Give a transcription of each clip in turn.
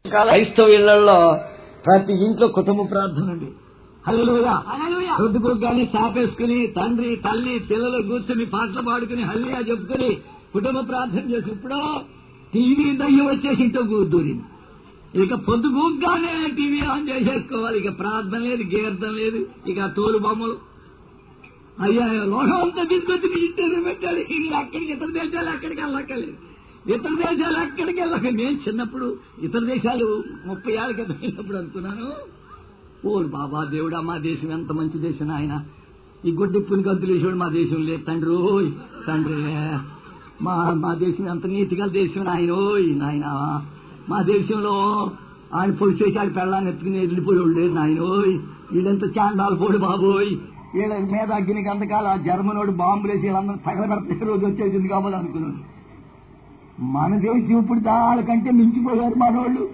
క్రైస్తవ ఇళ్లలో ప్రతి ఇంట్లో కుటుంబ ప్రార్థన అండి హల్లెలూయా రొద్దుకు కానీ చాపేసుకుని తండ్రి తల్లి పిల్లలు కూర్చుని పాటలు పాడుకుని హల్లియా చెప్పుకుని కుటుంబ ప్రార్థన చేసి ఇప్పుడు టీవీ దయ్యం వచ్చేసి ఇంట్లో కూర్దూరింది ఇక పొద్దుగూగ్గానే టీవీ ఆన్ చేసేసుకోవాలి ఇక ప్రార్థన లేదు గీర్థం లేదు ఇక తోలు బొమ్మలు అయ్యా లోకం అంతా తీసుకొచ్చి నీ ఇంటిని పెట్టాడు ఇల్లు అక్కడికి ఇతర దేశాలు అక్కడికి వెళ్ళక్కర్లేదు ఇతర దేశాలు అక్కడికి వెళ్ళక నేను చిన్నప్పుడు ఇతర దేశాలు ముప్పై ఏళ్ళ క్రితం వెళ్ళినప్పుడు అనుకున్నాను ఓ బాబా దేవుడా మా దేశం ఎంత మంచి దేశం ఆయన ఈ గొడ్డెప్పుని గంతులు వేసాడు మా దేశం లేదు తండ్రి ఓయ్ తండ్రి మా మా దేశం ఎంత నీతిగా దేశం నాయన ఓయ్ నాయన మా దేశంలో ఆయన పొడి చేసి ఆయన పెళ్ళాన్ని ఎత్తుకుని వెళ్ళిపోయాడు లేదు నాయన ఓయ్ వీళ్ళంత చాండాలు పోడు బాబోయ్ వీళ్ళ మీద అగ్ని గంధకాల జర్మనోడు బాంబులేసి వీళ్ళందరూ తగలబెడితే రోజు వచ్చేసింది కావాలి అనుకున్నాను మన దేశం ఇప్పుడు దానికంటే మించిపోయారు మనోళ్ళు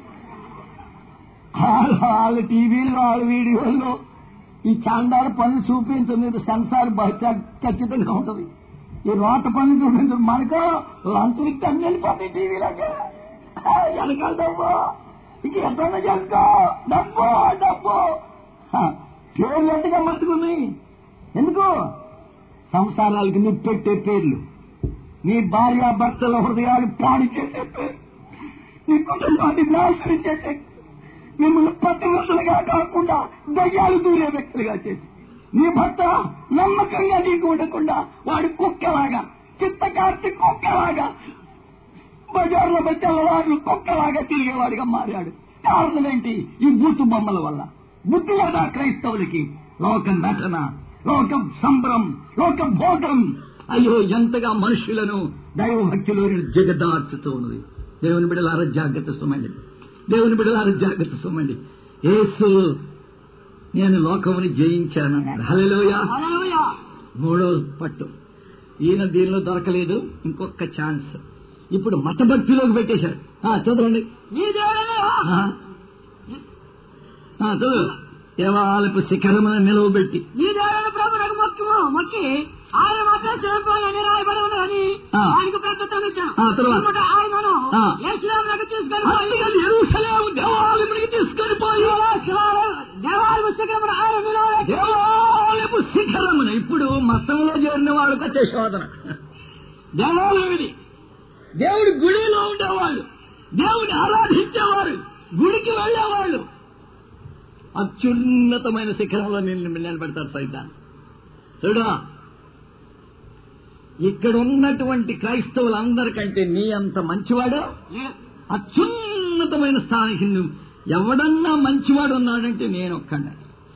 వాళ్ళ టీవీలు వాళ్ళ వీడియోల్లో ఈ చాండాల పనులు చూపించడం మీద సెన్సార్ ఖచ్చితంగా ఉంటది ఈ రోత పనులు చూపించడం మనకు లంచం కన్ను వెళ్ళిపోతాయి టీవీలకి వెనకాల డబ్బు ఇక ఎట్లా చేసుకో డబ్బు డబ్బు పేర్లు ఎంతగా మట్టుకుంది ఎందుకు సంసారాలకు నిప్పెట్టే పేర్లు నీ భార్య భర్తల హృదయాలు పాడు చేసే పేరు నీ కుటుంబాన్ని నాశనం చేసే మిమ్మల్ని పతివ్రతలుగా కాకుండా దయ్యాలు దూరే వ్యక్తులుగా చేసి నీ భర్త నమ్మకంగా నీకు ఉండకుండా వాడి కుక్కలాగా చిత్తకార్తి కుక్కలాగా బజార్లో బెట్టెలవాడు కుక్కలాగా తిరిగేవాడిగా మారాడు కారణం ఏంటి ఈ బూతు బొమ్మల వల్ల బుద్ధి లేదా క్రైస్తవులకి లోక నటన లోక సంబరం లోక భోగం అయ్యో ఎంతగా మనుషులను దైవభక్తిలో జగదార్చుతూ ఉన్నది దేవుని బిడ్డలారా జాగ్రత్త సుమండి దేవుని బిడ్డలారా జాగ్రత్త సుమండి ఏసు నేను లోకముని జయించానన్నాడు హలోయ మూడో పట్టు ఈయన దీనిలో దొరకలేదు ఇంకొక ఛాన్స్ ఇప్పుడు మతభక్తిలోకి పెట్టేశాడు ఆ, చదవండి నీ దేవుడనే ఆ. ఆ, చదువు దేవాలపు శిఖరమును నిలవబెట్టి నీ దేవుడని ప్రభు నాకు మొక్కము మొక్కి ఆయన మాత్రం చనిపోయాలని రాయబడి ఉన్నదని ఆ. ఆయనకు ప్రకటన ఇచ్చాను ఆ, తర్వాత? పిమ్మట ఆయనను ఆ. యేసునామమునకు తీసుకొని అందుకని యెరూషలేము దేవాలయమునికి తీసుకొని పోయి దేవాలయ శిఖరమున ఆయన నిలవబెట్టి దేవాలయపు శిఖరమున ఇప్పుడు మతంలో చేరిన వాళ్ళకి వచ్చే శోధన దేవాలయం ఇది దేవుడి గుడిలో ఉండేవాళ్ళు దేవుడిని ఆరాధించేవారు గుడికి వెళ్ళేవాళ్ళు అత్యున్నతమైన శిఖరంలో నిన్ను నిలబెడతారు సైతాన్ చూడా ఇక్కడ ఉన్నటువంటి క్రైస్తవులందరికంటే నీ అంత మంచివాడు అత్యున్నతమైన స్థానానికి నువ్వు ఎవడన్నా మంచివాడు ఉన్నాడంటే నేను ఒక్కడే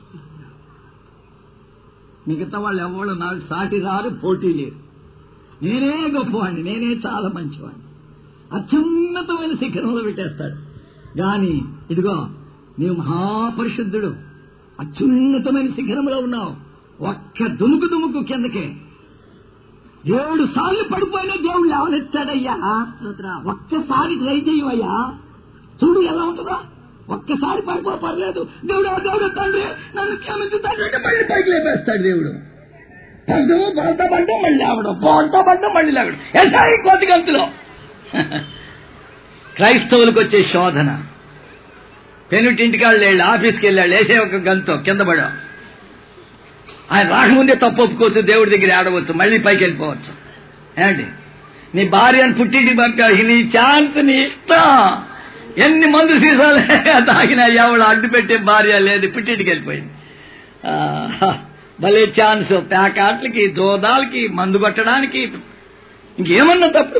మిగతా వాళ్ళు ఎవడు నాకు సాటి రారు పోటీ లేరు నేనే గొప్పవాడిని నేనే చాలా మంచివాడిని అత్యున్నతమైన శిఖరంలో పెట్టేస్తాడు గాని ఇదిగో నీవు మహాపరిశుద్ధుడు అత్యున్నతమైన శిఖరంలో ఉన్నావు ఒక్క దుముకు దుముకు కిందకే ఏడు సార్లు పడిపోయినా దేవుడు లేవనెత్తాడయ్యా ఒక్కసారి ట్రై చేయవయ్యా చూడు ఎలా ఉంటుందా ఒక్కసారి పడిపో పర్లేదు దేవుడు దేవుడు తండ్రి నన్ను క్షమించు తండ్రి అంటే మళ్ళీ పైకి లేపేస్తాడు దేవుడు పడ్డము బోల్తా పడ్డం మళ్ళీ లేవడం బోల్తా పడ్డం మళ్ళీ లేవడం ఎంత కోతి గంతులో క్రైస్తవులకు వచ్చే శోధన పెనుటింటికి వాళ్ళు వెళ్ళి ఆఫీస్కి వెళ్ళాడు వేసే ఒక గంతో కింద పడా ఆయన రాకముందే తప్పు ఒప్పుకోవచ్చు దేవుడి దగ్గర ఆడవచ్చు మళ్ళీ పైకి వెళ్ళిపోవచ్చు ఏమండి నీ భార్యను పుట్టింటికి పంపాడు నీ ఛాన్స్ నీ ఇష్టం ఎన్ని మందు సీసాలు తాగిన ఎవడు అడ్డు పెట్టే భార్య లేదు పుట్టింటికి వెళ్ళిపోయింది ఆ, భలే ఛాన్స్ ప్యాకాట్లకి జోదాలకి మందు కొట్టడానికి ఇంకేమన్నా తప్పుడు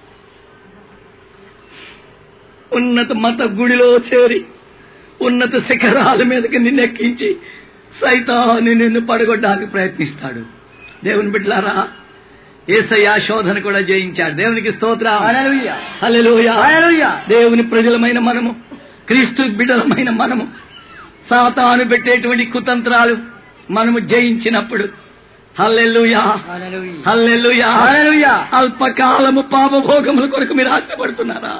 ఉన్నత మత గుడిలో చేరి ఉన్నత శిఖరాల మీదకి నిన్నెక్కించి సైతాన్ని నిన్ను పడగొట్టడానికి ప్రయత్నిస్తాడు దేవుని బిడ్డలారా ఏసయ్య శోధన కూడా జయించాడు దేవునికి స్తోత్ర హల్లెలూయా దేవుని ప్రజలమైన మనము క్రీస్తు బిడ్డలమైన మనము సాతాను పెట్టేటువంటి కుతంత్రాలు మనము జయించినప్పుడు హల్లెలూయా హల్లెలూయా అల్పకాలము పాపభోగముల కొరకు మీరు ఆశపడుతున్నారా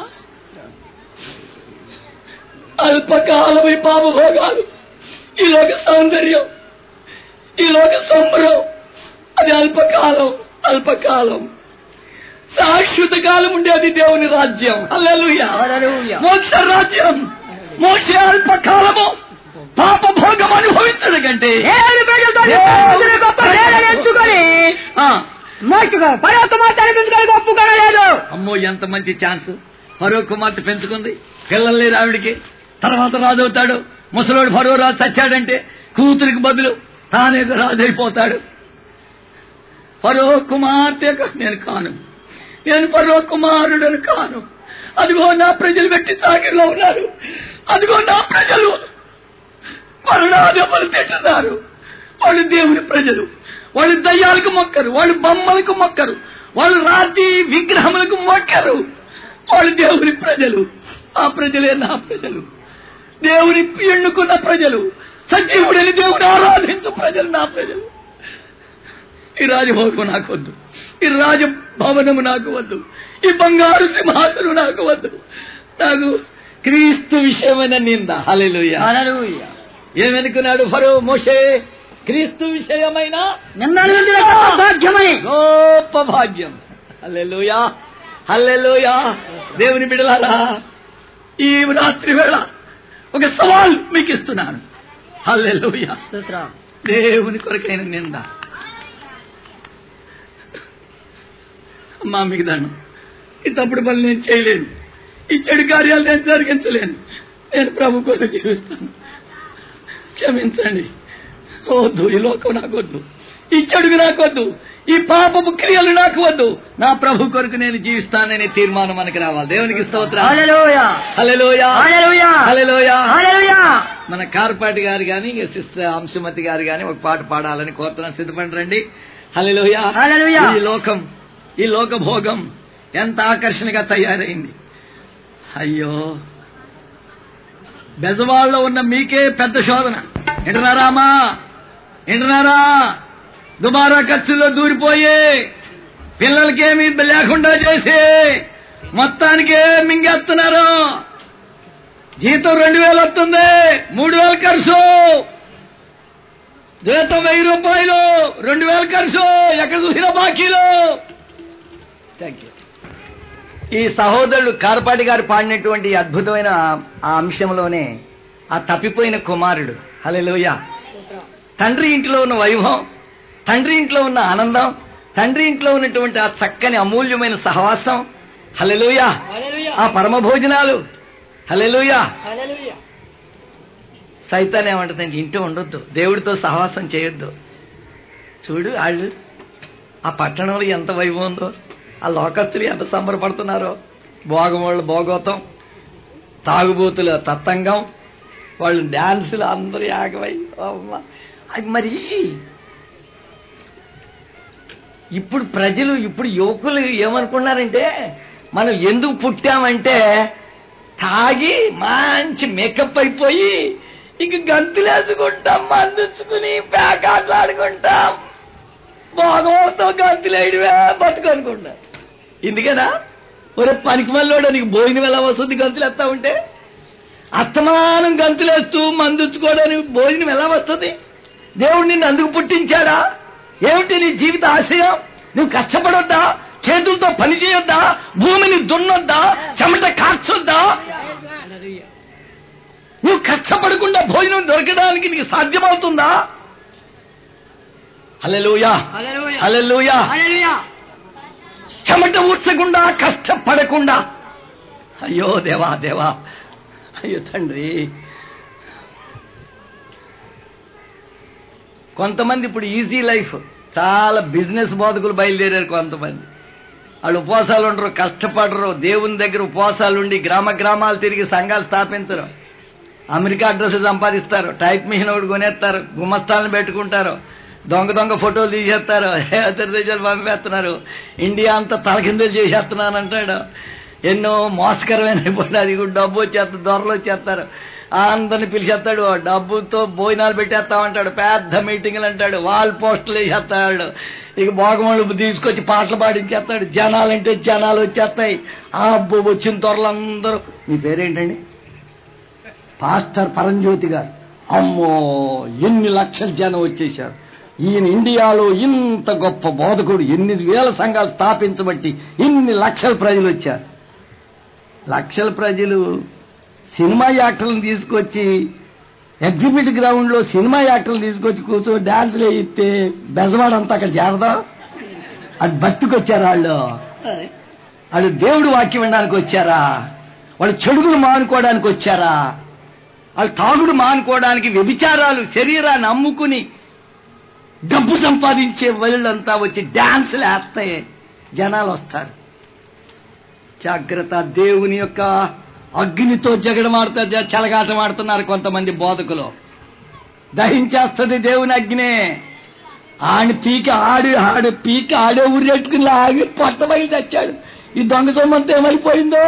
అల్పకాలము ఈ పాపభోగాలు ఈ లోక సౌందర్యం ఈ లోక సంబరం అది అల్పకాలం అల్పకాలం శాశ్వత కాలం ఉండేది దేవుని రాజ్యం హల్లెలూయా హల్లెలూయా. మోక్ష రాజ్యం మోసే అల్పకాలము పాప భోగం అనుభవించడం కంటే దేవుని ప్రజలతో నిబంధన గొప్ప సేవలు ఎంచుకొని ఆ, మోసుకు పర్వత మాట అనిపించుకొని ఒప్పుకోలేదు అమ్మో ఎంత మంచి ఛాన్స్ ఫరో కుమార్తె పెంచుకుంది పిల్లలు లేరు ఆవిడికి తర్వాత రాజు అవుతాడు ముసలోడు ఫరో రాజు చచ్చాడంటే కూతురికి బదులు తానే రాజు అయిపోతాడు ఫరో కుమార్తె కా- నేను కాను నేను ఫరో కుమారుడను కాను అదిగో నా ప్రజలు పెట్టి తాగిలో ఉన్నారు అదిగో నా ప్రజలు మరణాదెబ్బలు తింటున్నారు వాళ్ళు దేవుని ప్రజలు వాళ్ళు దయ్యాలకు మొక్కరు వాళ్ళు బొమ్మలకు మొక్కరు వాళ్ళు రాతి విగ్రహములకు మొక్కరు వాళ్ళు దేవుని ప్రజలు ఆ ప్రజలే నా ప్రజలు దేవుని ఎన్నుకున్న ప్రజలు సజీవుడని దేవుని ఆరాధించు ప్రజలు నా ప్రజలు ఈ రాజభోగం నాకు వద్దు ఈ రాజభవనము నాకు వద్దు ఈ బంగారు సింహాసనం నాకు వద్దు నాకు క్రీస్తు విషయమైన నింద హల్లెలూయా హల్లెలూయా ఏమనుకున్నాడు ఫరో మోషే క్రీస్తు విషయమైన నిందలు విందుల గొప్ప భాగ్యమని గొప్ప భాగ్యం హల్లెలూయా హల్లెలూయా దేవుని బిడలారా ఈ రాత్రి వేళ ఒక సవాల్ మీకు ఇస్తున్నాను హల్లెలూయా స్తోత్రం దేవుని కొరకైన నింద అమ్మా మీకు దండం ఈ తప్పుడు పనులు నేను చేయలేను ఈ చెడు కార్యాలు నేను జరిగించలేను నేను ప్రభు కొరకు జీవిస్తాను క్షమించండి వద్దు ఈ లోకం నాకు వద్దు ఈ చెడుగు నాకు వద్దు ఈ పాపపు క్రియలు నాకు వద్దు నా ప్రభు కొరకు నేను జీవిస్తాననే తీర్మానం మనకి రావాలి దేవునికి స్తోత్రం హల్లెలూయా హల్లెలూయా హల్లెలూయా హల్లెలూయా హల్లెలూయా మన కార్పాటి గారు గాని ఇక సిస్టర్ అంశుమతి గారు గాని ఒక పాట పాడాలని కోరుతున్నాను సిద్ధపడి రండి హల్లెలూయా హల్లెలూయా. ఈ లోకం ఈ లోక భోగం ఎంత ఆకర్షణగా తయారైంది అయ్యో బెజవాడలో ఉన్న మీకే పెద్ద శోధన వింటున్నారామా వింటున్నారా దుబారా ఖర్చుల్లో దూరిపోయి పిల్లలకేమీ లేకుండా చేసి మొత్తానికే మింగేస్తున్నారు జీతం రెండు వేలు వస్తుంది మూడు వేలు ఖర్చు జీతం వెయ్యి రూపాయలు రెండు వేలు ఖర్చు ఎక్కడ చూసినా బాకీలు థ్యాంక్ యూ ఈ సహోదరుడు కారపాటి గారు పాడినటువంటి ఈ అద్భుతమైన ఆ అంశంలోనే ఆ తప్పిపోయిన కుమారుడు హల్లెలూయ తండ్రి ఇంట్లో ఉన్న వైభవం తండ్రి ఇంట్లో ఉన్న ఆనందం తండ్రి ఇంట్లో ఉన్నటువంటి ఆ చక్కని అమూల్యమైన సహవాసం హల్లెలూయ ఆ పరమ భోజనాలు హల్లెలూయా హల్లెలూయా సైతాన్ ఏమంటుందండి ఇంట్లో ఉండొద్దు దేవుడితో సహవాసం చేయొద్దు చూడు వాళ్ళు ఆ పట్టణంలో ఎంత వైభవం ఉందో ఆ లోకస్తులు ఎంత సంబరపడుతున్నారో భోగమోళ్ళు భోగోతం తాగుబోతుల తత్తంగం వాళ్ళు డాన్సులు అందరూ యాగమై అమ్మ. అది మరి ఇప్పుడు ప్రజలు ఇప్పుడు యువకులు ఏమనుకున్నారంటే మనం ఎందుకు పుట్టామంటే తాగి మంచి మేకప్ అయిపోయి ఇంక గంతులేసుకుంటాం మందుచ్చుకుని పేకాట్లాడుకుంటాం భోగంతో గంతులేయడమే బతుకనుకుంటాం ఎందుకనా ఒరే పనికి మళ్ళీ నీకు భోజనం ఎలా వస్తుంది గంతులు ఎత్తా ఉంటే అస్తమానం గంతులేస్తూ మందుచ్చుకోవడానికి భోజనం ఎలా వస్తుంది దేవుడు నిన్ను అందుకు పుట్టించాడా ఏమిటి నీ జీవిత ఆశయం నువ్వు కష్టపడొద్దా చేతులతో పని చేయొద్దా భూమిని దున్నొద్దా చెమట కార్చొద్దా నువ్వు కష్టపడకుండా భోజనం దొరకడానికి నీకు సాధ్యమవుతుందా హల్లెలూయా హల్లెలూయా హల్లెలూయా హల్లెలూయా చెమట ఊడ్చకుండా కష్టపడకుండా అయ్యో దేవా దేవా అయ్యో తండ్రి కొంతమంది ఇప్పుడు ఈజీ లైఫ్ చాలా బిజినెస్ బోధకులు బయలుదేరారు కొంతమంది వాళ్ళు ఉపవాసాలు ఉండరు కష్టపడరు దేవుని దగ్గర ఉపవాసాలు ఉండి గ్రామ గ్రామాలు తిరిగి సంఘాలు స్థాపించరు అమెరికా అడ్రస్ సంపాదిస్తారు టైప్ మిషన్ ఒకటి కొనేస్తారు గుమస్తాలను పెట్టుకుంటారు దొంగ దొంగ ఫోటోలు తీసేస్తారు ఇతర దేశాలు పంపేస్తున్నారు ఇండియా అంతా తలకిందులు చేసేస్తున్నాను అంటాడు ఎన్నో మోసకరమైన ఇప్పుడు అది కూడా డబ్బు వచ్చేస్తారు దొరలు వచ్చేస్తారు అందరిని పిలిచేస్తాడు ఆ డబ్బుతో భోజనాలు పెట్టేస్తామంటాడు పెద్ద మీటింగ్లు అంటాడు వాల్ పోస్టులు వేసేస్తాడు ఇక భోగములు తీసుకొచ్చి పాటలు పాడించేస్తాడు జనాలంటే జనాలు వచ్చేస్తాయి ఆ అబ్బో వచ్చిన త్వరలందరూ మీ పేరేంటండి పాస్టర్ పరంజ్యోతి గారు అమ్మో ఎన్ని లక్షల జనం వచ్చేశారు ఈయన ఇండియాలో ఇంత గొప్ప బోధకుడు ఎన్ని వేల సంఘాలు స్థాపించబట్టి ఇన్ని లక్షల ప్రజలు వచ్చారు లక్షల ప్రజలు సినిమా యాక్టర్లను తీసుకొచ్చి ఎగ్జిబిట్ గ్రౌండ్ లో సినిమా యాక్టర్లు తీసుకొచ్చి కూర్చో డాన్సులు వేయిస్తే బెజవాడంతా అక్కడ చేరదా అది భక్తికొచ్చారు వాళ్ళు వాళ్ళు దేవుడు వాక్యం వినడానికి వచ్చారా వాళ్ళు చెడుగులు మానుకోవడానికి వచ్చారా వాళ్ళు తాగుడు మానుకోవడానికి వ్యభిచారాలు శరీరాన్ని అమ్ముకుని డబ్బు సంపాదించే వాళ్ళంతా వచ్చి డాన్సులు వేస్తే జనాలు వస్తారు జాగ్రత్త దేవుని యొక్క అగ్నితో జగడమాడుతా చెలగాటం ఆడుతున్నారు కొంతమంది బోధకులు దహించేస్తుంది దేవుని అగ్నే ఆడి పీక ఆడి ఆడి పీక ఆడే ఊరెట్టుకుని ఆగి పొట్టబడి చచ్చాడు ఈ దొంగ సొమ్మంతా ఏమైపోయిందో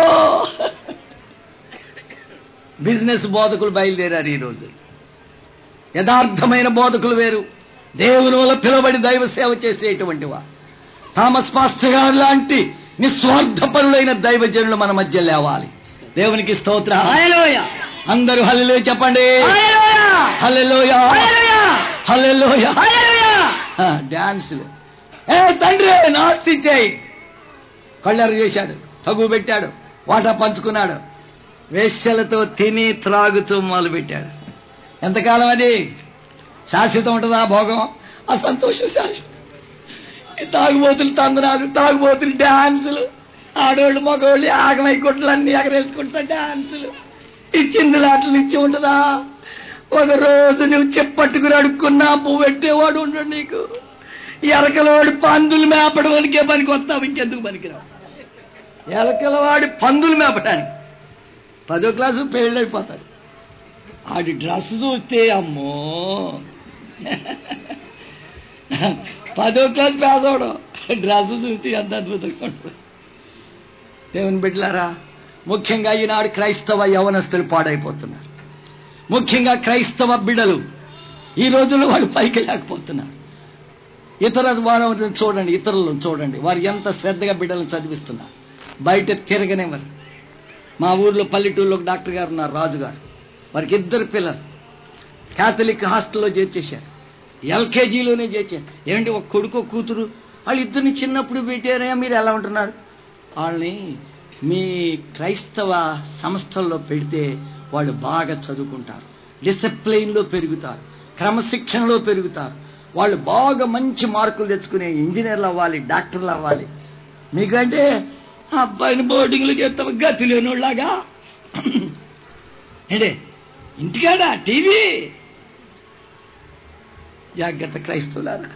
బిజినెస్ బోధకులు బయలుదేరారు ఈ రోజు యథార్థమైన బోధకులు వేరు దేవుని వల్ల పిలువబడి దైవ సేవ చేసేటువంటి వా థామస్ పాస్టర్ గారు లాంటి నిస్వార్థపరులైన దైవజనులు మన మధ్య లేవాలి దేవునికి స్తోత్ర హల్లెలూయా అందరూ హల్లెలూయా చెప్పండి హల్లెలూయా హల్లెలూయా హల్లెలూయా హల్లెలూయా హల్లెలూయా డాన్సులు ఏ తండ్రి నాస్తి చేయి కళ్ళెరు చేశాడు తగు పెట్టాడు వాటా పంచుకున్నాడు వేశ్యలతో తిని త్రాగుతూ మొదలు పెట్టాడు ఎంతకాలం అది శాశ్వతం ఉంటుందా భోగం ఆ సంతోషం శాశ్వతం ఈ తాగుబోతులు తందనాలు తాగుబోతులు డాన్సులు ఆడోళ్ళు మగోళ్ళు ఆగమై కొట్లు అన్ని ఎగరేసుకుంటా డాన్సులు ఈ చిందులాటలు ఇచ్చి ఉంటుందా ఒక రోజు నువ్వు చెప్పట్టుకుని అడుక్కున్నా పువ్వు పెట్టేవాడు ఉండడు నీకు ఎలకలవాడి పందులు మేపడం వరకే పనికి వస్తావు ఇంకెందుకు పనికిరావు ఎలకలవాడి పందులు మేపడానికి పదో క్లాసు పెళ్ళైపోతాడు ఆడి డ్రెస్ చూస్తే అమ్మో పదో క్లాస్ పేదోడు డ్రెస్ చూస్తే ఎంత అద్భుతంగా ఉంటుంది దేవుని బిడ్డలారా ముఖ్యంగా ఈనాడు క్రైస్తవ యవనస్తులు పాడైపోతున్నారు ముఖ్యంగా క్రైస్తవ బిడ్డలు ఈ రోజుల్లో వాళ్ళు పైకి లేకపోతున్నారు ఇతర వారు చూడండి ఇతరులను చూడండి వారు ఎంత శ్రద్ధగా బిడ్డలను చదివిస్తున్నారు బయట తిరగనివ్వరు మా ఊర్లో పల్లెటూరులో ఒక డాక్టర్ గారు ఉన్నారు రాజు గారు వారికి ఇద్దరు పిల్లలు కేథలిక్ హాస్టల్లో చేర్చేశారు ఎల్కేజీలోనే చేర్చారు ఏమంటే ఒక కొడుకు ఒక కూతురు వాళ్ళు ఇద్దరిని చిన్నప్పుడు పెట్టారా మీరు ఎలా ఉంటున్నారు వాళ్ళని మీ క్రైస్తవ సంస్థల్లో పెడితే వాళ్ళు బాగా చదువుకుంటారు డిసిప్లైన్లో పెరుగుతారు క్రమశిక్షణలో పెరుగుతారు వాళ్ళు బాగా మంచి మార్కులు తెచ్చుకునే ఇంజనీర్లు అవ్వాలి డాక్టర్లు అవ్వాలి మీకంటే ఆ అబ్బాయిని బోర్డింగ్లు చేస్తాం గతి లేనోళ్ళలాగా ఏంటే ఇంటికాడా టీవీ జాగ్రత్త క్రైస్తవులారా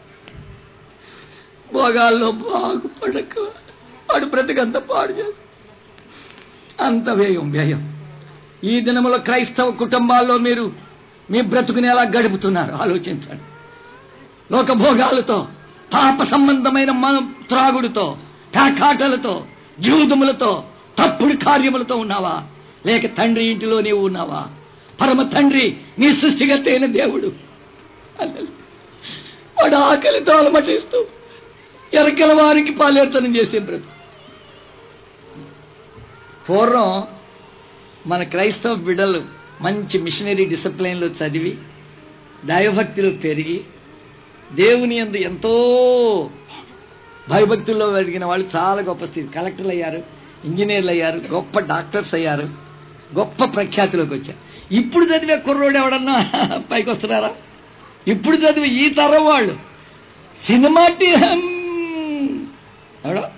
భోగాల్లో బాగుపడక వాడు బ్రతికంత పాడు చేసి అంత వ్యయం వ్యయం ఈ దినములో క్రైస్తవ కుటుంబాల్లో మీరు మీ బ్రతుకుని ఎలా గడుపుతున్నారు ఆలోచించండి లోక భోగాలతో పాప సంబంధమైన మన త్రాగుడుతో పేకాటలతో జూదములతో తప్పుడు కార్యములతో ఉన్నావా లేక తండ్రి ఇంటిలో నీవు ఉన్నావా పరమ తండ్రి నీ సృష్టిగత అయిన దేవుడు అల్లలు. వాడు ఆకలితో అలమటిస్తూ ఎరకల వారికి పాలేర్తనం చేసే బ్రతుకు పూర్వం మన క్రైస్తవ బిడ్డలు మంచి మిషనరీ డిసిప్లైన్లో చదివి దైవభక్తిలో పెరిగి దేవుని యందు ఎంతో భయభక్తుల్లో పెరిగిన వాళ్ళు చాలా గొప్ప స్థితి కలెక్టర్లు అయ్యారు ఇంజనీర్లు అయ్యారు గొప్ప డాక్టర్స్ అయ్యారు గొప్ప ప్రఖ్యాతిలోకి వచ్చారు ఇప్పుడు చదివే కుర్రోడు ఎవడన్నా పైకి వస్తున్నారా ఇప్పుడు చదివే ఈ తరం వాళ్ళు సినిమా టీ- ఎవడో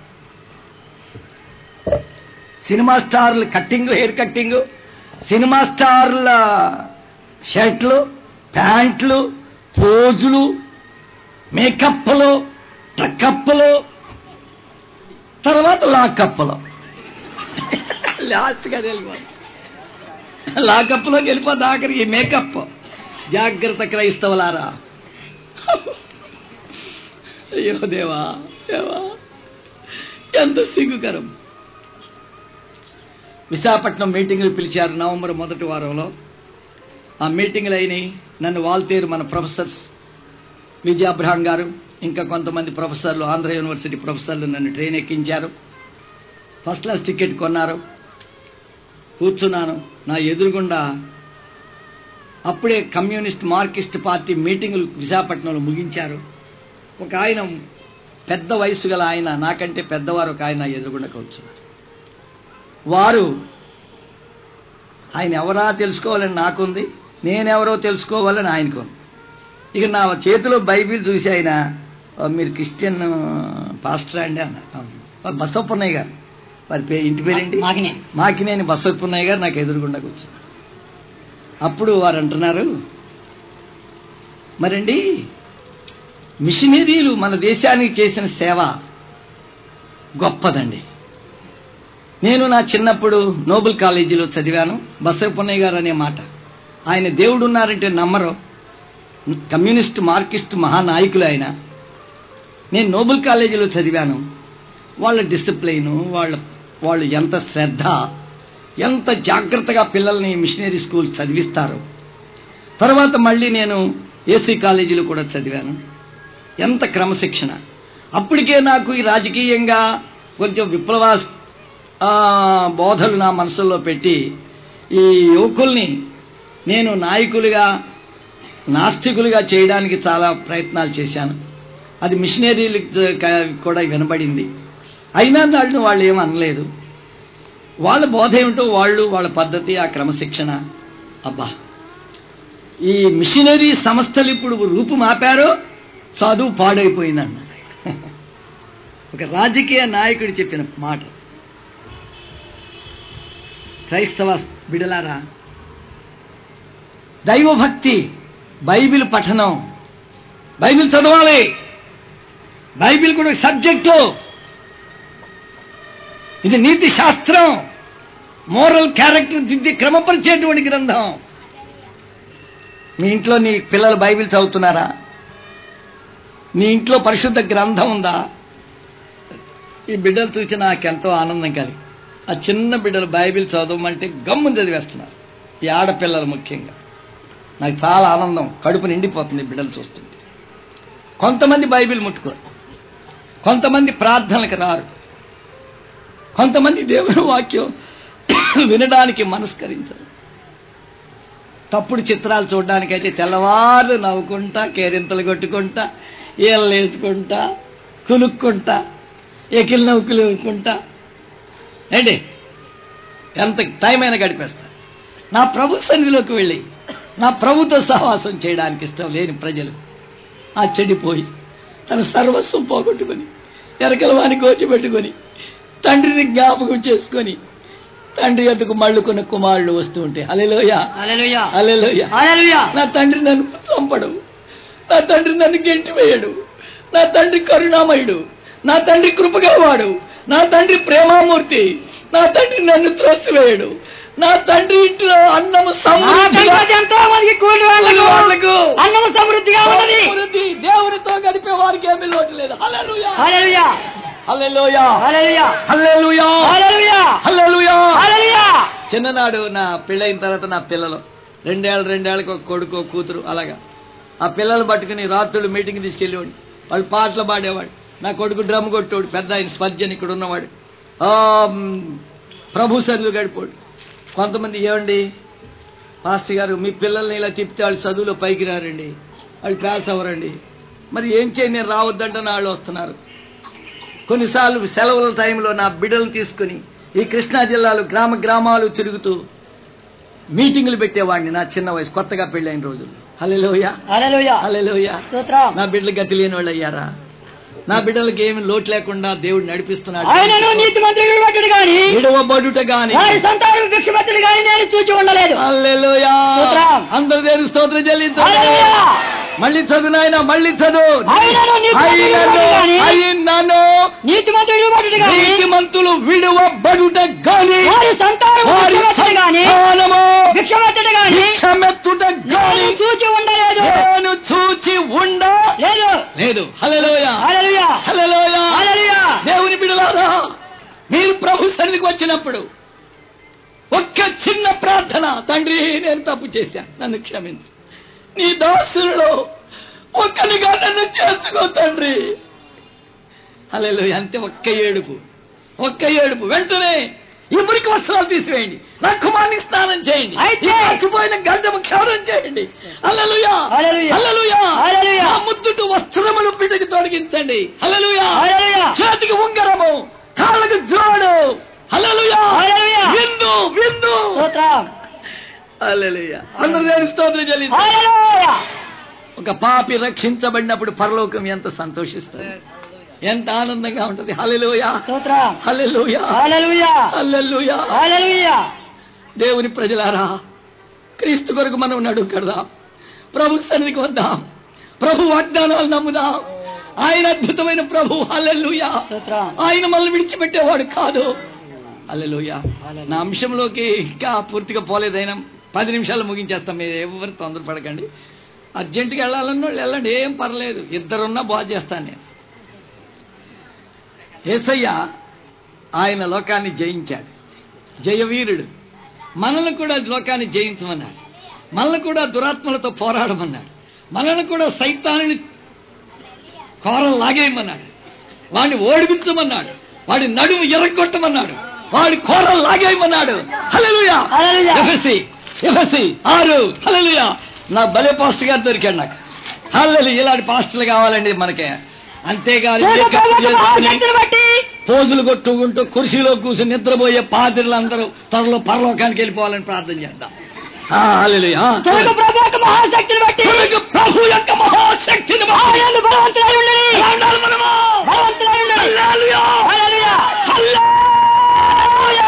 సినిమా స్టార్ల కట్టింగ్ హెయిర్ కట్టింగ్ సినిమా స్టార్ల షర్ట్లు ప్యాంట్లు పోజులు మేకప్లు ట్రకప్లు తర్వాత లాకప్లు లాస్ట్గా వెళ్ళిపోతుంది లాకప్లోకి వెళ్ళిపోతే ఆఖరికి ఈ మేకప్ జాగ్రత్త క్రైస్తవులారా అయ్యో దేవా దేవా ఎంత సిగ్గుకరం విశాఖపట్నం మీటింగులు పిలిచారు నవంబర్ మొదటి వారంలో ఆ మీటింగులు అయినాయి నన్ను వాల్తేరు మన ప్రొఫెసర్స్ విజయ అబ్రహాం గారు ఇంకా కొంతమంది ప్రొఫెసర్లు ఆంధ్ర యూనివర్సిటీ ప్రొఫెసర్లు నన్ను ట్రైన్ ఎక్కించారు ఫస్ట్ క్లాస్ టికెట్ కొన్నారు కూర్చున్నాను నా ఎదురుగుండా అప్పుడే కమ్యూనిస్ట్ మార్కిస్ట్ పార్టీ మీటింగులు విశాఖపట్నంలో ముగించారు ఒక ఆయన పెద్ద వయసు గల ఆయన నాకంటే పెద్దవారు ఒక ఆయన ఎదురుగుండా కూర్చున్నారు వారు ఆయన ఎవరా తెలుసుకోవాలని నాకుంది నేనెవరో తెలుసుకోవాలని ఆయనకు ఉంది. ఇక నా చేతిలో బైబిల్ చూసి ఆయన "ఓ, మీరు క్రిస్టియన్ పాస్టర్ అండి అన్నారు బసప్పన్నయ్య గారు వారి పే ఇంటి పేరేంటి మాకినే. మాకినేని బసప్పన్నయ్య గారు నాకు ఎదురుగుండా కూర్చో అప్పుడు వారు అంటున్నారు మరండి మిషనరీలు మన దేశానికి చేసిన సేవ గొప్పదండి నేను నా చిన్నప్పుడు నోబెల్ కాలేజీలో చదివాను బసవపున్నయ్య గారు అనే మాట ఆయన దేవుడు ఉన్నారంటే నమ్మరు కమ్యూనిస్ట్ మార్కిస్ట్ మహానాయకులు ఆయన నేను నోబెల్ కాలేజీలో చదివాను వాళ్ళ డిసిప్లైను వాళ్ళ వాళ్ళు ఎంత శ్రద్ధ ఎంత జాగ్రత్తగా పిల్లల్ని మిషనరీ స్కూల్ చదివిస్తారు తర్వాత మళ్ళీ నేను ఏసీ కాలేజీలో కూడా చదివాను ఎంత క్రమశిక్షణ అప్పటికే నాకు ఈ రాజకీయంగా కొంచెం విప్లవ ఆ, బోధలు నా మనసులో పెట్టి ఈ యువకుల్ని నేను నాయకులుగా నాస్తికులుగా చేయడానికి చాలా ప్రయత్నాలు చేశాను అది మిషనరీలకు కూడా వినబడింది అయినా వాళ్ళు వాళ్ళు ఏం అనలేదు వాళ్ళ బోధ ఏమిటో వాళ్ళు వాళ్ళ పద్ధతి ఆ క్రమశిక్షణ అబ్బా ఈ మిషనరీ సంస్థలు ఇప్పుడు రూపు మాపారో చదువు పాడైపోయిందన్న ఒక రాజకీయ నాయకుడు చెప్పిన మాట క్రైస్తవ బిడలారా దైవభక్తి బైబిల్ పఠనం బైబిల్ చదవాలి బైబిల్ కూడా ఒక సబ్జెక్టు ఇది నీతి శాస్త్రం మోరల్ క్యారెక్టర్ దిద్ది క్రమపరిచేటువంటి గ్రంథం మీ ఇంట్లో నీ పిల్లలు బైబిల్ చదువుతున్నారా నీ ఇంట్లో పరిశుద్ధ గ్రంథం ఉందా ఈ బిడ్డలు చూసి నాకెంతో ఆనందం కలిగి ఆ చిన్న బిడ్డలు బైబిల్ చదవమంటే గమ్ము చదివేస్తున్నారు ఈ ఆడపిల్లలు ముఖ్యంగా నాకు చాలా ఆనందం కడుపు నిండిపోతుంది ఈ బిడ్డలు చూస్తుంటే కొంతమంది బైబిల్ ముట్టుకోరు కొంతమంది ప్రార్థనలకు రారు కొంతమంది దేవుని వాక్యం వినడానికి మనస్కరించరు తప్పుడు చిత్రాలు చూడడానికైతే తెల్లవారు నవ్వుకుంటా కేరింతలు కొట్టుకుంటా ఈళ్ళు వేసుకుంటా కులుక్కుంటా ఎకిల్ నవ్వుకులు నవ్వుకుంటా ఏంటి ఎంత టైం అయినా గడిపేస్తా నా ప్రభు సన్నిధిలోకి వెళ్ళి నా ప్రభుతో సహవాసం చేయడానికి ఇష్టం లేని ప్రజలు ఆ చెడిపోయి తన సర్వస్వం పోగొట్టుకొని ఎరకల వాని కోచిపెట్టుకొని తండ్రిని జ్ఞాపకం చేసుకొని తండ్రి ఎద్దుకు మళ్ళుకున్న కుమారుడు వస్తూ ఉంటే అలెలోయ హల్లెలూయా అలెలోయ హల్లెలూయా నా తండ్రి నన్ను చంపడు నా తండ్రి నన్ను గెంటివేయడు నా తండ్రి కరుణామయుడు నా తండ్రి కృపగలవాడు నా తండ్రి ప్రేమామూర్తి నా తండ్రి నన్ను త్రోసివేయడు నా తండ్రి ఇంట్లో అన్నము నా సమృద్ధిగా సంగతి ఎంతో మందికి కూలి వాళ్ళకు వాళ్ళకు అన్నము సమృద్ధిగా ఉన్నది సమృద్ధి దేవునితో గడిపే వారికి ఏమీ లోటు లేదు హల్లెలూయా హల్లెలూయా హల్లెలూయా హల్లెలూయా హల్లెలూయా హల్లెలూయా హల్లెలూయా హల్లెలూయా చిన్ననాడు నా పెళ్ళైన తర్వాత నా పిల్లలు రెండేళ్ళు రెండేళ్ళకి ఒక కొడుకు ఒక కూతురు అలాగా ఆ పిల్లలు పట్టుకుని రాత్రులు మీటింగ్ తీసుకెళ్ళేవాడు వాళ్ళు పాటలు పాడేవాడు నా కొడుకు డ్రమ్ కొట్టేవాడు పెద్ద ఆయన స్పర్జన్ ఇక్కడ ఉన్నవాడు ఆ, మ్, ప్రభు సర్లు గడిపోడు కొంతమంది ఏమండి పాస్టర్ గారు మీ పిల్లల్ని ఇలా తిప్పితే వాళ్ళు చదువులో పైకి రారండి వాళ్ళు పాస్ అవ్వరండి మరి ఏం చేయి నేను రావద్దంటే వాళ్ళు వస్తున్నారు కొన్నిసార్లు సెలవుల టైంలో నా బిడ్డలు తీసుకుని ఈ కృష్ణా జిల్లాలో గ్రామ గ్రామాలు తిరుగుతూ మీటింగులు పెట్టేవాడిని నా చిన్న వయసు కొత్తగా పెళ్ళైన రోజులు హల్లెలూయా హల్లెలూయా హల్లెలూయా స్తోత్రం నా బిడ్డలు గతి లేని వాళ్ళు అయ్యారా నా బిడ్డలకి ఏమి లోటు లేకుండా దేవుడు నడిపిస్తున్నాడు ఆయనను నీతి మంత్రులు బట్టుడు గాని విడవబడుట గాని వారి సంతానం భిక్షపత్రుడు గాని నేను చూచి ఉండలేదు హల్లెలూయా స్తోత్రం. అందరు దేవుని స్తోత్రం చెల్లించాలి హల్లెలూయా మళ్ళీ చదువు నాయన మళ్ళీ చదువు ఆయనను నీతి మంత్రులు అయినను బట్టుడు గాని అయినను నీతి మంత్రులు బట్టుడు గాని నీతిమంతులు విడువబడుట గాని వారి సంతానం వారి భిక్షపత్రుడు గాని సంతానము భిక్షపత్రుడు గాని భిక్షమెత్తుట గాని నేను చూచి ఉండలేదు నేను చూచి ఉండ లేదు లేదు హల్లెలూయా హల్లెలూయా హల్లెలూయా హల్లెలూయా దేవుని బిడలారా మీరు ప్రభు సన్నిధికి వచ్చినప్పుడు ఒక్క చిన్న ప్రార్థన తండ్రి నేను తప్పు చేశాను నన్ను క్షమించు నీ దాసులలో ఒక్కనిగా నన్ను చేసుకో తండ్రి అలెలు అంతే ఒక్క ఏడుపు ఒక్క ఏడుపు వెంటనే ఈ మురికి వస్త్రాలు తీసివేయండి నా కుమార్ని స్నానం చేయండి అయితే- ఈ కాసిపోయిన గడ్డము క్షవరం చేయండి అల్లలుయా హల్లెలూయా. అల్లలుయా హల్లెలూయా. నా ముద్దుటు వస్త్రములు బిడ్డకి తొలగించండి అల్లలుయా హల్లెలూయా. చేతికి ఉంగరము కాళ్ళకు జోడు హల్లెలూయా హల్లెలూయా. విందు విందు స్తోత్రం హల్లెలూయా అందరూ దేవునికి స్తోత్రం చెల్లించండి హల్లెలూయా ఒక పాపి రక్షించబడినప్పుడు పరలోకం ఎంత సంతోషిస్తుంది ఎంత ఆనందంగా ఉంటది హల్లెలూయా స్తోత్రం హల్లెలూయా హల్లెలూయా హల్లెలూయా హల్లెలూయా దేవుని ప్రజలారా క్రీస్తు కొరకు మనం నడుం కడదాం ప్రభు సన్నిధికి వద్దాం ప్రభు వాగ్దానాలు నమ్ముదాం ఆయన అద్భుతమైన ప్రభు హల్లెలూయా స్తోత్రం ఆయన మనల్ని విడిచిపెట్టేవాడు కాదు హల్లెలూయా నా అంశంలోకి ఇంకా పూర్తిగా పోలేదైనా పది నిమిషాలు ముగించేస్తాం మీరు ఎవరు తొందరపడకండి అర్జెంటుగా వెళ్ళాలన్న వాళ్ళు వెళ్ళండి ఏం పర్లేదు ఇద్దరున్నా బాగు చేస్తాను నేను ఏసయ్య ఆయన లోకాన్ని జయించాడు జయవీరుడు మనల్ని కూడా లోకాన్ని జయించమన్నాడు మనల్ని కూడా దురాత్మలతో పోరాడమన్నాడు మనల్ని కూడా సైతాన్ని కోరలు లాగేయమన్నాడు వాడిని ఓడిపించమన్నాడు వాడి నడుము ఎరగొట్టమన్నాడు వాడి కోరలు లాగేయమన్నాడు హల్లెలూయా హల్లెలూయా. ఎఫెసి ఎఫెసి ఆరు హల్లెలూయా నా భలే పాస్టర్ గారు దొరికాడు నాకు హల్లెలు ఇలాంటి పాస్టర్లు కావాలండి మనకి అంతేగాని ఏ ఖర్చు చేసుకుని శక్తిని బట్టి పోజులు కొట్టుకుంటూ కుర్చీలో కూర్చుని నిద్రపోయే పాదిరులందరూ త్వరలో పరలోకానికి వెళ్ళిపోవాలని ప్రార్థన చేద్దాం ఆ, హల్లెలూయా. ఆ. తెలుగు ప్రభు యొక్క మహాశక్తిని బట్టి తెలుగు ప్రభు యొక్క మహాశక్తిని బట్టి ఆయన బలవంతులై ఉండని ఎలా ఉండాలి మనము? బలవంతులై ఉండని హల్లెలూయా. హల్లెలూయా హల్లెలూయా.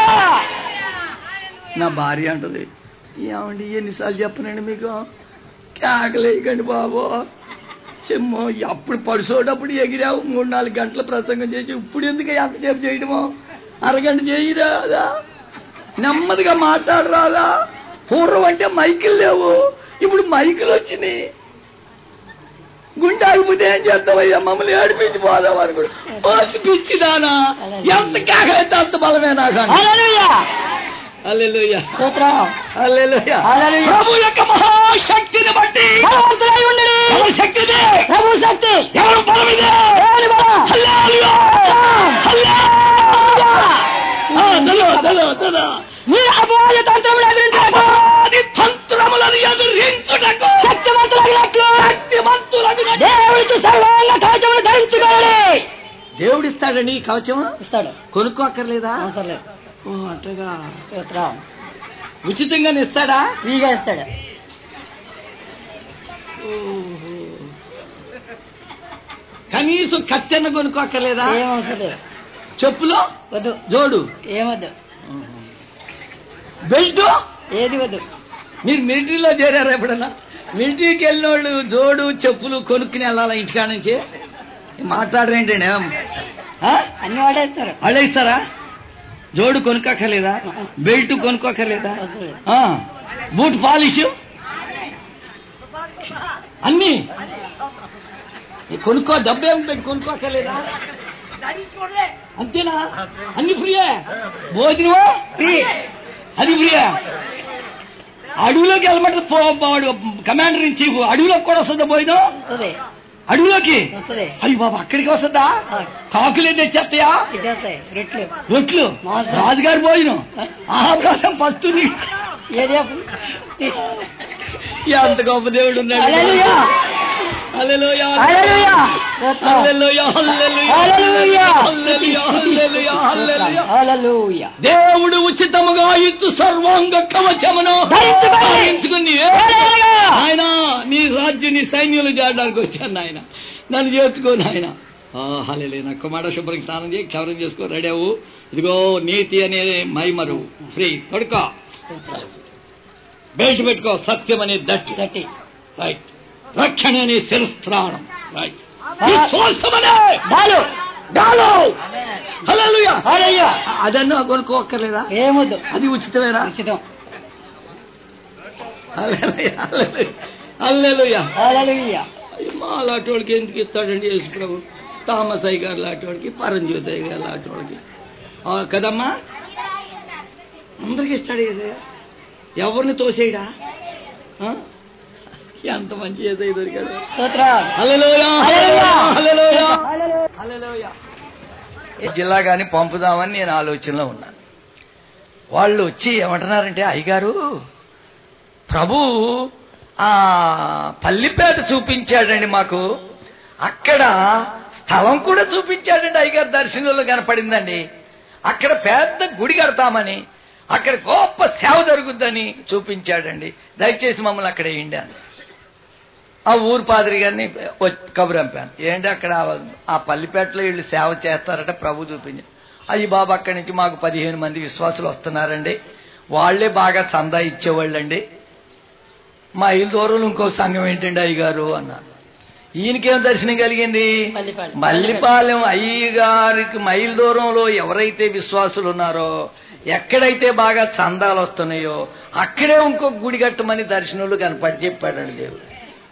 నా భార్య అంటది ఏమండి ఎన్నిసార్లు చెప్పనండి మీకు కేకలేయకండి బాబు చెమ్మో అప్పుడు పడుసోటప్పుడు ఎగిరావు మూడు నాలుగు గంటల ప్రసంగం చేసి ఇప్పుడు ఎందుకు ఎంతసేపు చేయడమో అరగంట చేయరాదా నెమ్మదిగా మాట్లాడరాదా పూర్వం అంటే మైకులు లేవు ఇప్పుడు మైకులు వచ్చినాయి గుండె ఆగిపోతే ఏం చేస్తావయ్యా మమ్మల్ని ఏడిపించి పోదాం అనుకోడు పోసి పిచ్చిదానా ఎంత కేకలైతే అంత బలమే నాకు హల్లెలూయా అల్లెలుయ్యా స్తోత్రం అల్లెలుయ్యా హల్లెలూయా. ప్రభు యొక్క మహాశక్తిని బట్టి బలవంతులై ఉండని ఎవరి శక్తిది ప్రభు శక్తి ఎవరు బలమిదే దేవుని బలం హల్లెలూయా. హల్లెలూయా. ఆ, చదువు, చదువు, చదువు. మీరు అపవాద తంత్రములు ఎదిరించకు అపవాది తంత్రములను ఎదురించుటకు శక్తివంతులగినట్లు శక్తివంతులగు దేవుడికి సర్వాంగ కవచములు ధరించుకోవాలి దేవుడిస్తాడని ఈ కవచం ఇస్తాడు కొనుక్కోక్కర్లేదా అవసరం లేదు ఓ అట్లగా స్తోత్రం ఉచితంగానే ఇస్తాడా ఫ్రీగా ఇస్తాడు ఓహో. కనీసం కత్తెన్న కొనుక్కోక్కర్లేదా ఏం అవసరం లేదు చెప్పులు వద్దు జోడు ఏమొద్దు బెల్ట్ ఏది వద్దు మీరు మిలిటరీలో చేరారా ఎప్పుడన్నా మిలిటరీకి వెళ్ళిన వాళ్ళు జోడు చెప్పులు కొనుక్కుని వెళ్ళాలా ఇంటికాడ నుంచి మాట్లాడరేంటండి ఆ? అన్ని వాడేస్తారు వాళ్ళు ఇస్తారా జోడు కొనుక్కోక్కర్లేదా బెల్ట్ కొనుక్కోక్కర్లేదా అవసరం లేదు ఆ, బూట్ పాలిష్ అన్ని ఈ కొనుక్కో డబ్బేం పెట్టి కొనుక్కోక్కర్లేదా అంతేనా అన్ని ఫ్రీయే భోజనమా ఫ్రీ అది ఫ్రీయే అడవిలోకి వెళ్ళమంటే పో- వాడు కమాండర్ ఇన్ చీఫ్ అడవిలోకి కూడా వస్తుందా పోయినా వస్తుంది అడవిలోకి వస్తుంది అయ్యి బాబా అక్కడికి వస్తుందా కాకులే తెచ్చేస్తాయా ఇచ్చేస్తాయి రెట్లు రొట్లు మాంసం. రాజుగారి భోజనం ఆకాశం పస్తుంది ఏది ఎంత గొప్ప దేవుడు ఉన్నాడు హల్లెలూయా. హల్లెలూయా. హల్లెలూయా. హల్లెలూయా, హల్లెలూయా, హల్లెలూయా. హల్లెలూయా, హల్లెలూయా, హల్లెలూయా. హల్లెలూయా. దేవుడు ఉచితముగా ఇచ్చు సర్వాంగ కవచమును ధరించుకొని. ధరించుకుని హల్లెలూయా. ఆయన నీ రాజ్యం నీ సైన్యులు చేయడానికి వచ్చాను ఆయన నన్ను చేర్చుకో నాయన హలే నా కుమార శుభ్రం స్నానం చేయి క్షవరం చేసుకో రెడీ అవ్వు ఇదిగో నీతి అనే మైమరు ఫ్రీ పడుకో బెల్ట్ పెట్టుకో సత్యం అనే దట్టి గట్టి రైట్ రక్షణ అనే శిరస్త్రాణం రైట్ ఆ. విశ్వాసమనే చాలు గాలో హల్లెలూయా హల్లెలూయా. అదన్నా కొనుక్కోక్కర్లేదా ఏమొద్దు అది ఉచితమేనా ఉచితం హల్లెలూయా, హల్లెలూయా, హల్లెలూయా హల్లెలూయా. అయ్య, మా అలాంటి వాడికి ఎందుకు ఇస్తాడండి యేసు ప్రభు థామస్ అయ్య గారు లాంటి వాడికి పరంజ్యోతి అయ్య గారు లాంటి వాడికి ఆ, కదమ్మా అందరికి ఇస్తాడు ఏసయ్య ఎవరిని తోసేయడా ఆ? ఎంత మంచి ఏసయ్య దొరికాడు స్తోత్రం హల్లెలూయా, హల్లెలూయా. హల్లెలూయా. హల్లెలూయా. హల్లెలూయా. ఈ జిల్లా కానీ పంపుదామని నేను ఆలోచనలో ఉన్నాను వాళ్ళు వచ్చి ఏమంటున్నారంటే అయ్యగారు ప్రభు ఆ పల్లిపేట చూపించాడండి మాకు అక్కడ స్థలం కూడా చూపించాడండి అయ్యగారు దర్శనంలో కనపడిందండి అక్కడ పెద్ద గుడి కడతామని అక్కడ గొప్ప సేవ జరుగుద్దని చూపించాడండి దయచేసి మమ్మల్ని అక్కడ వేయండి అని ఆ ఊరు పాదిరి గారిని వచ్చి కబురు పంపాను ఏంటి అక్కడ ఆ- ఆ పల్లిపేటలో వీళ్ళు సేవ చేస్తారట ప్రభు చూపించి అయ్యి బాబు అక్కడి నుంచి మాకు పదిహేను మంది విశ్వాసులు వస్తున్నారండి వాళ్లే బాగా చందా ఇచ్చేవాళ్ళండి మా ఇల్లు దూరంలో ఇంకో సంఘం ఏంటండి అయ్యగారు అన్నారు ఈయనకేం దర్శనం కలిగింది మల్లిపాలెం. మల్లిపాలెం అయ్యగారికి మైల్ దూరంలో ఎవరైతే విశ్వాసులు ఉన్నారో ఎక్కడైతే బాగా చందాలు వస్తున్నాయో అక్కడే ఇంకో గుడి కట్టమని దర్శనంలో కనపడి చెప్పాడండి దేవుడు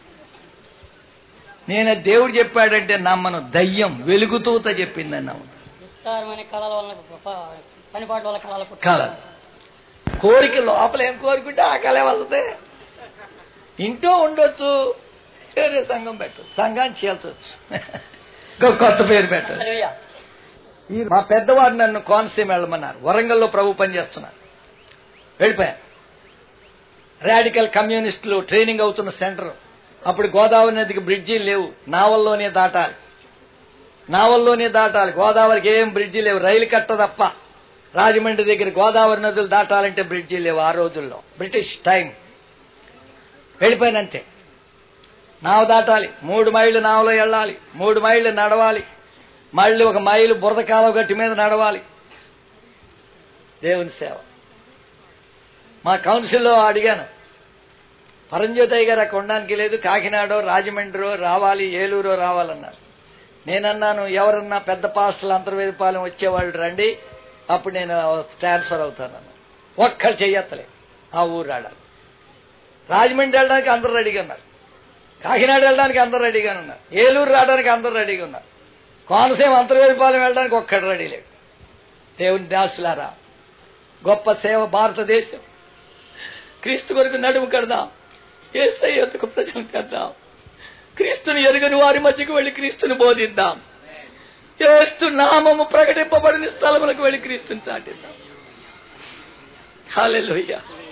నేను దేవుడు చెప్పాడంటే నమ్మను దయ్యం వెలుగుతూత చెప్పిందని నమ్ము విస్తారమైన కళల వలన ప- పనిపాటు వల్ల కళలు పుట్టాయి. కళ కోరిక లోపల ఏం కోరుకుంటే ఆ కళ వస్తుంది ఇంట్లో ఉండొచ్చు వేరే సంఘం పెట్టచ్చు సంఘాన్ని చేల్చవచ్చు ఇంకో కొత్త పేరు పెట్టచ్చు హల్లెలూయా. ఈ మా పెద్దవాడు నన్ను కోనసీమ వెళ్ళమన్నారు వరంగల్లో ప్రభు పనిచేస్తున్నారు వెళ్ళిపోయా రాడికల్ కమ్యూనిస్టులు ట్రైనింగ్ అవుతున్న సెంటర్ అప్పుడు గోదావరి నదికి బ్రిడ్జీలు లేవు నావల్లోనే దాటాలి నావల్లోనే దాటాలి గోదావరికి ఏం బ్రిడ్జి లేవు రైలు కట్ట తప్ప రాజమండ్రి దగ్గర గోదావరి నదులు దాటాలంటే బ్రిడ్జి లేవు ఆ రోజుల్లో బ్రిటిష్ టైం వెళ్ళిపోయినంతే నావ దాటాలి మూడు మైళ్ళు నావలో వెళ్ళాలి మూడు మైళ్ళు నడవాలి మళ్ళీ ఒక మైలు బురద కాలువ గట్టి మీద నడవాలి దేవుని సేవ మా కౌన్సిల్లో అడిగాను పరంజ్యోతయ్య గారు అక్కడ ఉండడానికి లేదు కాకినాడో రాజమండ్రి రావాలి ఏలూరో రావాలన్నారు నేనన్నాను ఎవరన్నా పెద్ద పాస్టర్లు అంతర్వేదిపాలెం వచ్చేవాళ్ళు రండి అప్పుడు నేను ట్రాన్స్ఫర్ అవుతానన్నా ఒక్కరు చెయ్యత్తలే ఆ ఊరు రావడానికి రాజమండ్రి వెళ్ళడానికి అందరు రెడీగా ఉన్నారు కాకినాడ వెళ్ళడానికి అందరు రెడీగా ఉన్నారు ఏలూరు రావడానికి అందరు రెడీగా ఉన్నారు కోనసీమ అంతర్వేదిపాలెం వెళ్ళడానికి ఒక్కడు రెడీ లేడు దేవుని దాసులారా గొప్ప సేవ భారతదేశం క్రీస్తు కొరకు నడుము కడదాం ఏసై ఎందుకు ప్రజలు చేద్దాం క్రీస్తుని ఎరుగని వారి మధ్యకు వెళ్లి క్రీస్తుని బోధిద్దాం ఏస్తు నామము ప్రకటింపబడిన స్థలములకు వెళ్లి క్రీస్తుని చాటిద్దాం హాలెలుయ్యా